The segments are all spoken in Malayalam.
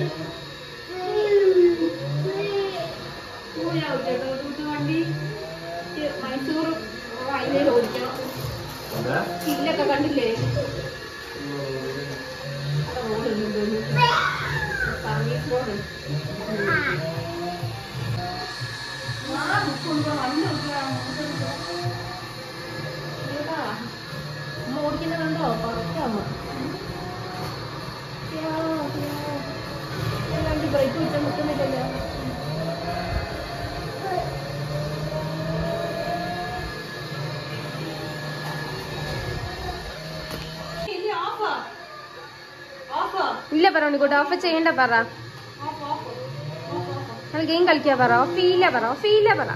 വണ്ടി മൈസൂർ ഹൈവേയിൽ ഓടിക്കണം ഹില്ലൊക്കെ കണ്ടില്ലേ സർവീസ് റോഡ് ആ ബുക്കുണ്ടോ വണ്ടി അമ്മ ഓടിക്കുന്ന കണ്ടോ പറക്കാമ്മ വണ്ടി ബ്രേക്ക് വിട്ടാൽ നിൽക്കുന്നില്ലല്ലോ ഇല്ല ഓഫാ ഓഫാ ഇല്ല പറ ഉണ്ണിക്കുട്ട ഓഫ് ചെയ്യണ്ട പറ ഓഫ് ഓഫ് ഓഫ് ഓഫ് നമ്മൾ ഗെയിം കളിക്കാൻ പറ ഓഫ് ഇല്ല പറ ഓഫ് ഇല്ല പറ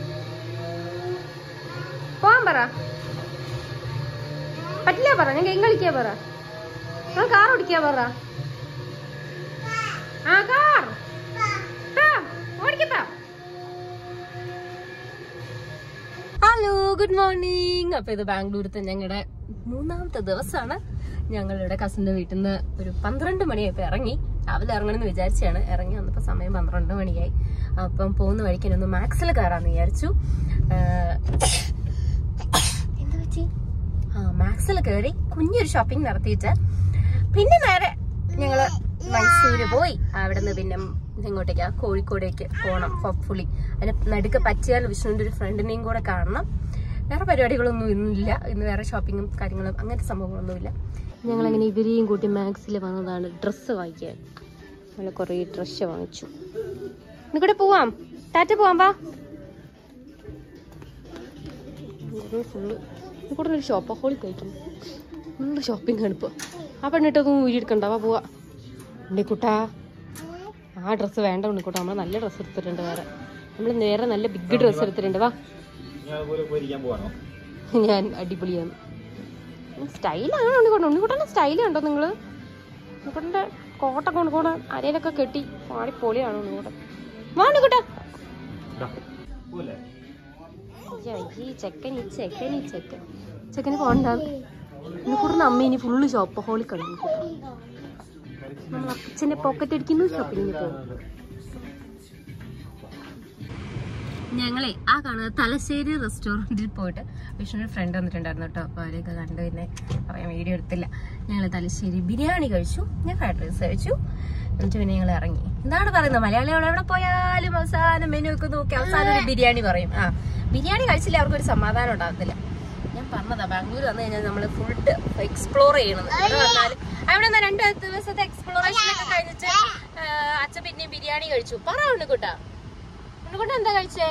പോവാൻ പറ പറ്റില്ല പറ ഞാൻ ഗെയിം കളിക്കാൻ പറ നമ്മൾ കാർ ഓടിക്കാൻ പറ ആ കാർ ഓടിക്കപ്പാ ഹലോ ഗുഡ് മോർണിംഗ് അപ്പൊ ഇത് ബാംഗ്ലൂരത്തെ ഞങ്ങളുടെ മൂന്നാമത്തെ ദിവസമാണ് ഞങ്ങളുടെ കസിന്റെ വീട്ടിൽ നിന്ന് ഒരു പന്ത്രണ്ട് മണിയായപ്പോ ഇറങ്ങി രാവിലെ ഇറങ്ങണമെന്ന് വിചാരിച്ചാണ് ഇറങ്ങി വന്നപ്പോ സമയം പന്ത്രണ്ട് മണിയായി അപ്പം പോകുന്ന വഴിക്ക് ഒന്ന് മാക്സിൽ കയറാന്ന് വിചാരിച്ചു ആഹ് എന്താ പറ്റി ആ മാക്സിൽ കയറി കുഞ്ഞൊരു ഷോപ്പിംഗ് നടത്തിയിട്ട് പിന്നെ നേരെ ഞങ്ങള് മൈസൂര് പോയി അവിടുന്ന് പിന്നെ ഇങ്ങോട്ടേക്ക് കോഴിക്കോടേക്ക് പോകണം ഹോപ്പ്ഫുള്ളി അതിന് നടുക്ക് പറ്റിയാൽ വിഷ്ണുവിന്റെ ഒരു ഫ്രണ്ടിനെയും കൂടെ കാണണം വേറെ പരിപാടികളൊന്നും ഇന്നില്ല ഇന്ന് വേറെ ഷോപ്പിങ്ങും കാര്യങ്ങളും അങ്ങനത്തെ സംഭവങ്ങളൊന്നുമില്ല ഞങ്ങൾ അങ്ങനെ ഇവരെയും കൂട്ടി മാക്സിൽ വന്നതാണ് ഡ്രസ്സ് വാങ്ങിക്കാൻ ഞങ്ങൾ കുറേ ഡ്രസ്സ് വാങ്ങിച്ചു ഇന്നിക്കൂടെ പോവാം ടാറ്റ പോവാം വാ ഫുള്ള് ഇവിടെ ഒരു ഷോപ്പ് ഹോളി കഴിക്കുന്നു നല്ല ഷോപ്പിംഗ് ആണ് ഇപ്പോൾ ആ പെണ്ണിട്ടൊന്നും ഊരിയെടുക്കണ്ട വാ പോവാ ഉണ്ണിക്കുട്ടാ ആ ഡ്രസ്സ് വേണ്ട ഉണ്ണിക്കുട്ടാ നമ്മൾ നല്ല ഡ്രസ്സ് എടുത്തിട്ടുണ്ട് വേറെ നമ്മൾ നേരെ നല്ല ബിഗ് ഡ്രസ്സ് എടുത്തിട്ടുണ്ട് വാ ഞാൻ അടിപൊളിയാണ് സ്റ്റൈലാണ് ഉണ്ണിക്കുട്ടൻ ഉണ്ണിക്കുട്ടൻ്റെ സ്റ്റൈൽ കണ്ടോ നിങ്ങൾ ഉണ്ണിക്കുട്ടൻ്റെ കോട്ട കൊണ്ടുകൂടെ അരയിലൊക്കെ കെട്ടി പാടി പൊളിയാണ് ഉണ്ണിക്കുട്ടൻ വാ ഉണ്ണിക്കുട്ടാ അയ്യോ, ഈ ചെക്കൻ ഈ ചെക്കൻ ഈ ചെക്കൻ ചെക്കന് പോണ്ട ഉണ്ണിക്കുട്ടൻ്റെ അമ്മ ഇനി ഫുള്ള് ഷോപ്പ് ഹോളി കളി നമ്മൾ അച്ഛൻ്റെ പോക്കറ്റ് അടിക്കുന്നു ഷോപ്പിങ്ങിന് പോകും ഞങ്ങളെ ആ കാണുന്നത് തലശ്ശേരി റെസ്റ്റോറൻറ്റിൽ പോയിട്ട് വിഷ്ണുവിന് ഫ്രണ്ട് വന്നിട്ടുണ്ടായിരുന്നു കേട്ടോ അപ്പോൾ അവരെയൊക്കെ കണ്ടു പിന്നെ പറയാൻ വീഡിയോ എടുത്തില്ല ഞങ്ങൾ തലശ്ശേരി ബിരിയാണി കഴിച്ചു ഞാൻ ഫ്രൈഡ് റൈസ് കഴിച്ചു എന്നിട്ട് പിന്നെ ഞങ്ങൾ ഇറങ്ങി എന്താണ് പറയുന്നത് മലയാളികൾ എവിടെ പോയാലും അവസാനം മെനു ഒക്കെ നോക്കി അവസാനം ഒരു ബിരിയാണി പറയും ആ ബിരിയാണി കഴിച്ചില്ല അവർക്കൊരു സമാധാനം ഉണ്ടാകത്തില്ല ഞാൻ പറഞ്ഞതാ ബാംഗ്ലൂർ വന്നു കഴിഞ്ഞാൽ നമ്മൾ ഫുൾ എക്സ്പ്ലോർ ചെയ്യണം ഇവിടെ വന്നാൽ അവിടെ നിന്ന് രണ്ട് ദിവസത്തെ എക്സ്പ്ലോറേഷൻ ഒക്കെ കഴിഞ്ഞിട്ട് ആ, അച്ഛൻ പിന്നെയും ബിരിയാണി കഴിച്ചു പറ ഉണ്ണിക്കുട്ടാ ഉണ്ണിക്കുട്ടൻ എന്താ കഴിച്ചേ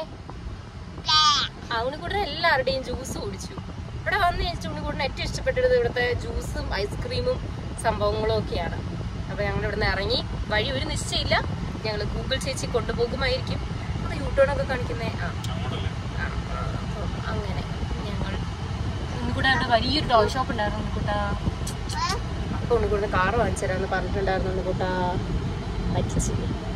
ആ ഉണ്ണിക്കുട്ടൻ എല്ലാവരുടെയും ജ്യൂസ് കുടിച്ചു ഇവിടെ വന്ന് കഴിച്ചു ഉണ്ണിക്കുട്ടൻ ഏറ്റവും ഇഷ്ടപ്പെട്ടത് ഇവിടുത്തെ ജ്യൂസും ഐസ്ക്രീമും സംഭവങ്ങളും ഒക്കെയാണ് അപ്പൊ ഞങ്ങൾ ഇവിടുന്ന് ഇറങ്ങി വഴി ഒരു നിശ്ചയമില്ല ഞങ്ങൾ ഗൂഗിൾ ചേച്ചി കൊണ്ടുപോകുമായിരിക്കും അത് യൂട്യൂബൊക്കെ കാണിക്കുന്നേ ആ ആ, ആ, അപ്പൊ അങ്ങനെ ഞങ്ങൾ ഉണ്ണിക്കുട്ട അവിടെ വലിയൊരു ടോയ് ഷോപ്പ് ഉണ്ടായിരുന്നു ഉണ്ണിക്കുട്ട അപ്പൊ ഉണ്ണിക്കുട്ടൻ കാറ് വാങ്ങിച്ചു തരാമെന്ന് പറഞ്ഞിട്ടുണ്ടായിരുന്നു ഉണ്ണിക്കുട്ട പറ്റിച്ചു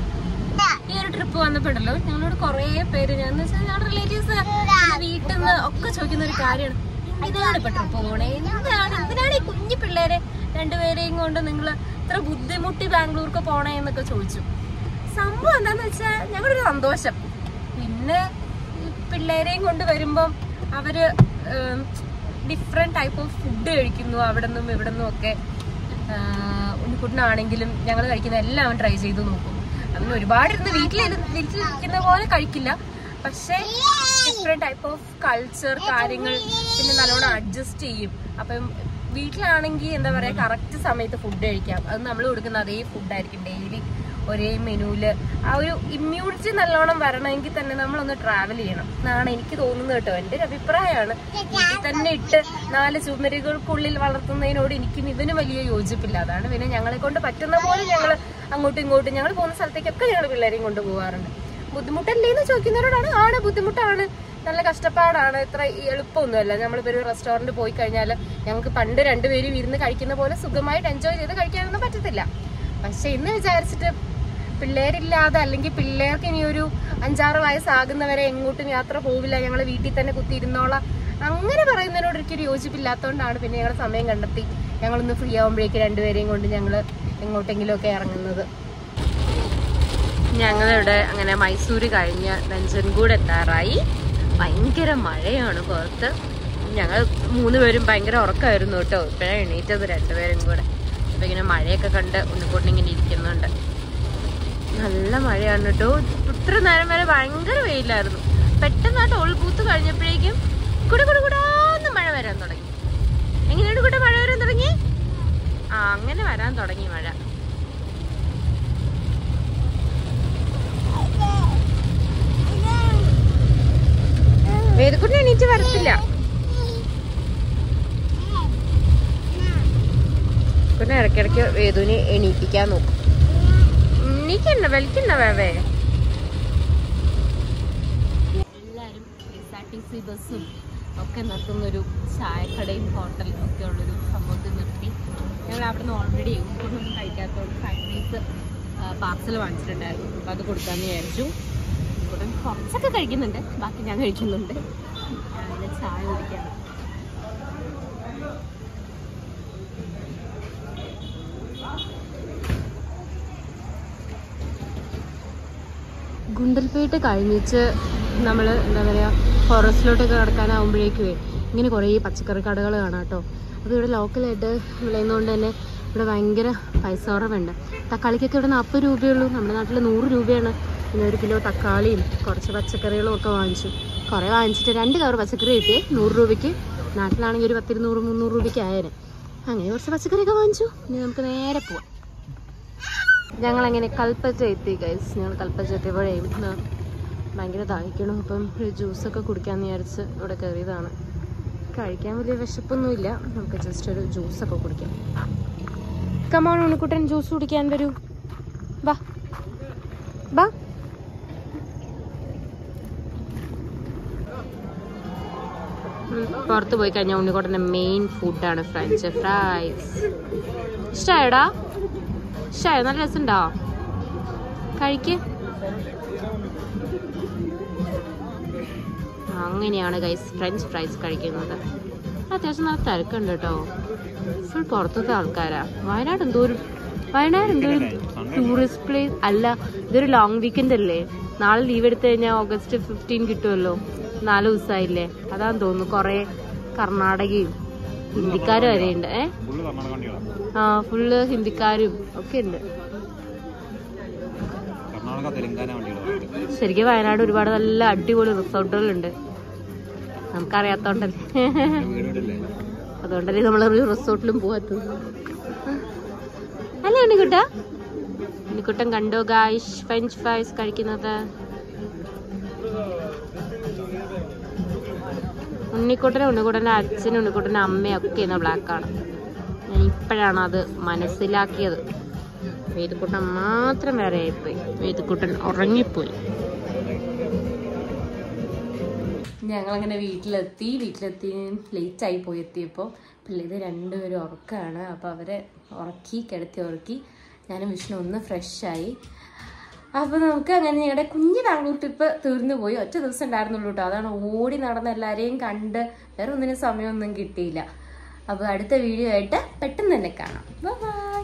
ഈ ഒരു ട്രിപ്പ് വന്നപ്പോഴല്ലോ ഞങ്ങളോട് കുറേ പേര് ഞാൻ എന്ന് വെച്ചാൽ ഞങ്ങളുടെ റിലേറ്റീവ്സ് വീട്ടിൽ നിന്ന് ഒക്കെ ചോദിക്കുന്ന ഒരു കാര്യമാണ് എന്തിനാണ് ഇപ്പൊ ട്രിപ്പ് പോണേ എന്തിനാണ് എന്തിനാണ് ഈ കുഞ്ഞു പിള്ളേരെ രണ്ടുപേരെയും കൊണ്ട് നിങ്ങൾ ഇത്ര ബുദ്ധിമുട്ടി ബാംഗ്ലൂർക്ക് പോണേ എന്നൊക്കെ ചോദിച്ചു സംഭവം എന്താന്ന് വെച്ചാൽ ഞങ്ങളുടെ ഒരു സന്തോഷം പിന്നെ ഈ പിള്ളേരെയും കൊണ്ട് വരുമ്പം അവര് ഡിഫറെന്റ് ടൈപ്പ് ഓഫ് ഫുഡ് കഴിക്കുന്നു അവിടെ നിന്നും ഇവിടെ നിന്നും ഒക്കെ ഉണ്ണിക്കുട്ടനാണെങ്കിലും ഞങ്ങൾ കഴിക്കുന്ന എല്ലാം അവൻ ട്രൈ ചെയ്ത് നോക്കും അവന് ഒരുപാട് ഇരുന്ന് വീട്ടിലിരുന്ന് വീട്ടിലിരിക്കുന്ന പോലെ കഴിക്കില്ല പക്ഷേ ഡിഫറെന്റ് ടൈപ്പ് ഓഫ് കൾച്ചർ കാര്യങ്ങൾ പിന്നെ നല്ലോണം അഡ്ജസ്റ്റ് ചെയ്യും അപ്പം വീട്ടിലാണെങ്കിൽ എന്താ പറയാ കറക്റ്റ് സമയത്ത് ഫുഡ് കഴിക്കാം അത് നമ്മൾ കൊടുക്കുന്ന അതേ ഫുഡായിരിക്കും ഡെയിലി ഒരേ മെനുവില് ആ ഒരു ഇമ്മ്യൂണിറ്റി നല്ലോണം വരണമെങ്കിൽ തന്നെ നമ്മളൊന്ന് ട്രാവൽ ചെയ്യണം എന്നാണ് എനിക്ക് തോന്നുന്നത് കേട്ടോ എൻ്റെ ഒരു അഭിപ്രായമാണ് വീട്ടിൽ തന്നെ ഇട്ട് നാല് ചുമരുകൾക്കുള്ളിൽ വളർത്തുന്നതിനോട് എനിക്കും ഇവന് വലിയ യോജിപ്പില്ല അതാണ് പിന്നെ ഞങ്ങളെ കൊണ്ട് പറ്റുന്ന പോലെ ഞങ്ങൾ അങ്ങോട്ടും ഇങ്ങോട്ടും ഞങ്ങൾ പോകുന്ന സ്ഥലത്തേക്കൊക്കെ ഞങ്ങൾ പിള്ളേരെയും കൊണ്ട് പോകാറുണ്ട് ബുദ്ധിമുട്ടല്ലേന്ന് ചോദിക്കുന്നവരോടാണ് ആണ് ബുദ്ധിമുട്ടാണ് നല്ല കഷ്ടപ്പാടാണ് ഇത്ര എളുപ്പമൊന്നുമല്ല നമ്മളിപ്പോൾ ഒരു റെസ്റ്റോറൻറ്റ് പോയി കഴിഞ്ഞാൽ ഞങ്ങൾക്ക് പണ്ട് രണ്ടുപേരും ഇരുന്ന് കഴിക്കുന്ന പോലെ സുഖമായിട്ട് എൻജോയ് ചെയ്ത് കഴിക്കാനൊന്നും പറ്റത്തില്ല പക്ഷെ ഇന്ന് വിചാരിച്ചിട്ട് പിള്ളേരില്ലാതെ അല്ലെങ്കിൽ പിള്ളേർക്ക് ഇനി ഒരു അഞ്ചാറ് വയസ്സാകുന്നവരെ എങ്ങോട്ടും യാത്ര പോവില്ല ഞങ്ങൾ വീട്ടിൽ തന്നെ കുത്തിയിരുന്നോളാം അങ്ങനെ പറയുന്നതിനോട് എനിക്കൊരു യോജിപ്പില്ലാത്തതുകൊണ്ടാണ് പിന്നെ ഞങ്ങൾ സമയം കണ്ടെത്തി ഞങ്ങളൊന്ന് ഫ്രീ ആകുമ്പോഴേക്ക് രണ്ടുപേരെയും കൊണ്ട് ഞങ്ങൾ എങ്ങോട്ടെങ്കിലും ഒക്കെ ഇറങ്ങുന്നത് ഞങ്ങളിവിടെ അങ്ങനെ മൈസൂര് കഴിഞ്ഞ് നെഞ്ചൻകൂട് എത്താറായി ഭയങ്കര മഴയാണ് പുറത്ത് ഞങ്ങൾ മൂന്ന് പേരും ഭയങ്കര ഉറക്കമായിരുന്നു കേട്ടോ ഇപ്പോഴാണ് എണീറ്റത് രണ്ടുപേരും കൂടെ അപ്പൊ ഇങ്ങനെ മഴയൊക്കെ കണ്ട് ഉണ്ണിക്കൂട്ടിന് ഇങ്ങനെ ഇരിക്കുന്നുണ്ട് നല്ല മഴയാണ് കേട്ടോ ഇത്ര നേരം വരെ ഭയങ്കര വെയിലായിരുന്നു പെട്ടെന്ന് ആ ടോൾ ബൂത്ത് കഴിഞ്ഞപ്പോഴേക്കും കുടു കുടു കുടാന്ന് മഴ വരാൻ തുടങ്ങി എങ്ങനെയാണ് കൂടെ മഴ വരാൻ തുടങ്ങി ആ അങ്ങനെ വരാൻ തുടങ്ങി മഴ വേദക്കുട്ടി എണീറ്റ് വരത്തില്ല പിന്നെ ഇടയ്ക്കിടയ്ക്ക് വേദുവിനെ എണീപ്പിക്കാൻ നോക്കും എണീക്കണ്ട വലിക്കണ്ട വേവേ എല്ലാരും K S R T C ബസ്സും ഒക്കെ നിർത്തുന്നൊരു ചായക്കടയും ഹോട്ടലും ഒക്കെ ഉള്ളൊരു സംഭവത്തിൽ നിർത്തി ഞങ്ങൾ അവിടെ നിന്ന് ഓൾറെഡി ഊട്ടൊന്നും കഴിക്കാത്തതുകൊണ്ട് ഫ്രൈഡ് റൈസ് പാർസൽ വാങ്ങിച്ചിട്ടുണ്ടായിരുന്നു അപ്പോൾ അത് കൊടുക്കാമെന്ന് വിചാരിച്ചു ഉടൻ കുറച്ചൊക്കെ കഴിക്കുന്നുണ്ട് ബാക്കി ഞാൻ കഴിക്കുന്നുണ്ട് രാവിലെ ചായ കുടിക്കാണ് ഗുണ്ടൽപേട്ട് കഴിഞ്ഞിച്ച് നമ്മൾ എന്താ പറയുക ഫോറസ്റ്റിലോട്ടൊക്കെ കിടക്കാനാവുമ്പോഴേക്കുവേ ഇങ്ങനെ കുറേ പച്ചക്കറി കടകൾ കാണാം കേട്ടോ അപ്പോൾ ഇവിടെ ലോക്കലായിട്ട് വിളയുന്നതുകൊണ്ട് തന്നെ ഇവിടെ ഭയങ്കര പൈസ കുറവുണ്ട് തക്കാളിക്കൊക്കെ ഇവിടെ നാൽപ്പത് രൂപയുള്ളൂ നമ്മുടെ നാട്ടിൽ നൂറ് രൂപയാണ് പിന്നെ ഒരു കിലോ തക്കാളിയും കുറച്ച് പച്ചക്കറികളും ഒക്കെ വാങ്ങിച്ചു കുറേ വാങ്ങിച്ചിട്ട് രണ്ട് കവർ പച്ചക്കറി കിട്ടിയേ നൂറ് രൂപയ്ക്ക് നാട്ടിലാണെങ്കിൽ ഒരു പത്തിരുന്നൂറ് മുന്നൂറ് രൂപയ്ക്ക് ആയേനെ അങ്ങനെ കുറച്ച് പച്ചക്കറിയൊക്കെ വാങ്ങിച്ചു ഇനി നമുക്ക് നേരെ പോവാം ഞങ്ങൾ അങ്ങനെ കൽപ്പറ്റ എത്തി ഗൈസ് ഞങ്ങൾ കൽപ്പറ്റ എത്തിയപ്പോഴേ ഇന്ന് ഭയങ്കര ദാഹിക്കണം അപ്പം ഒരു ജ്യൂസൊക്കെ കുടിക്കാമെന്ന് വിചാരിച്ച് ഇവിടെ കയറിയതാണ് കഴിക്കാൻ വലിയ വിശപ്പൊന്നുമില്ല നമുക്ക് ജസ്റ്റ് ഒരു ജ്യൂസൊക്കെ കുടിക്കാം കമോൺ ഉണ്ണിക്കുട്ടൻ ജ്യൂസ് കുടിക്കാൻ വരൂ വാ വാ ഉം, പുറത്ത് പോയി കഴിഞ്ഞാൽ ഉണ്ണിക്കുട്ടൻ്റെ മെയിൻ ഫുഡാണ് ഫ്രഞ്ച് ഫ്രൈസ് ഇഷ്ടമായോടാ ഇഷ്ടമായോ നല്ല രസമുണ്ടോ കഴിക്ക് അങ്ങനെയാണ് ഗൈസ് ഫ്രഞ്ച് ഫ്രൈസ് കഴിക്കുന്നത് അത്യാവശ്യം നല്ല തിരക്കുണ്ട് കേട്ടോ ഫുൾ പുറത്തത്തെ ആൾക്കാരാ വയനാട് എന്തോ ഒരു വയനാട് എന്തോ ഒരു ടൂറിസ്റ്റ് പ്ലേസ് അല്ല ഇതൊരു ലോങ് വീക്കെൻഡ് അല്ലേ നാളെ ലീവ് എടുത്തു കഴിഞ്ഞാൽ ഓഗസ്റ്റ് ഫിഫ്റ്റീൻ കിട്ടുമല്ലോ നാല് ദിവസമായില്ലേ അതാന്ന് തോന്നുന്നു കുറേ കർണാടകയും ഹിന്ദിക്കാരും വരെ ഉണ്ട് ഏ ഫുള്ള് കർണാടക വണ്ടികളാണ് ആ ഫുള്ള് ഹിന്ദിക്കാരും ഒക്കെ ഉണ്ട് കർണാടക തെലങ്കാന വണ്ടികളാണ് ശരിക്കും വയനാട് ഒരുപാട് നല്ല അടിപൊളി റിസോർട്ടുകളുണ്ട് നമുക്കറിയാത്തോണ്ടല്ലേ വീടുകളില്ലേ അതുകൊണ്ടല്ലേ നമ്മൾ ഒരു റിസോർട്ടിലും പോകാത്തത് അല്ലേ ഉണ്ണിക്കുട്ട ഉണ്ണിക്കുട്ടൻ കണ്ടോ ഗായ്ഷ് ഫ്രഞ്ച് ഫ്രൈസ് കഴിക്കുന്നത് ഉണ്ണിക്കുട്ടനും ഉണ്ണിക്കുട്ടൻ്റെ അച്ഛനും ഉണ്ണിക്കുട്ടൻ്റെ അമ്മയും ഒക്കെ ഇന്ന് ബ്ലാക്കാണ് ഞാൻ ഇപ്പോഴാണ് അത് മനസ്സിലാക്കിയത് വേദക്കുട്ടൻ മാത്രം വേറെ ആയിപ്പോയി വേദക്കുട്ടൻ ഉറങ്ങിപ്പോയി ഞങ്ങളങ്ങനെ വീട്ടിലെത്തി വീട്ടിലെത്തി ലേറ്റ് ആയി പോയി എത്തിയപ്പോൾ പിള്ളേര് രണ്ടുപേരും ഉറക്കമാണ് അപ്പോൾ അവരെ ഉറക്കി കിടത്തി ഉറക്കി ഞാനും വിഷ്ണു ഒന്ന് ഫ്രഷായി അപ്പോൾ നമുക്ക് അങ്ങനെ ഞങ്ങളുടെ കുഞ്ഞ് ബാംഗ്ലൂർ ട്രിപ്പ് തീർന്നു പോയി ഒറ്റ ദിവസം ഉണ്ടായിരുന്നുള്ളൂ കേട്ടോ അതാണ് ഓടി നടന്ന് എല്ലാവരെയും കണ്ട് വേറെ ഒന്നിനും സമയമൊന്നും കിട്ടിയില്ല അപ്പോൾ അടുത്ത വീഡിയോ ആയിട്ട് പെട്ടെന്ന് തന്നെ കാണാം ബൈ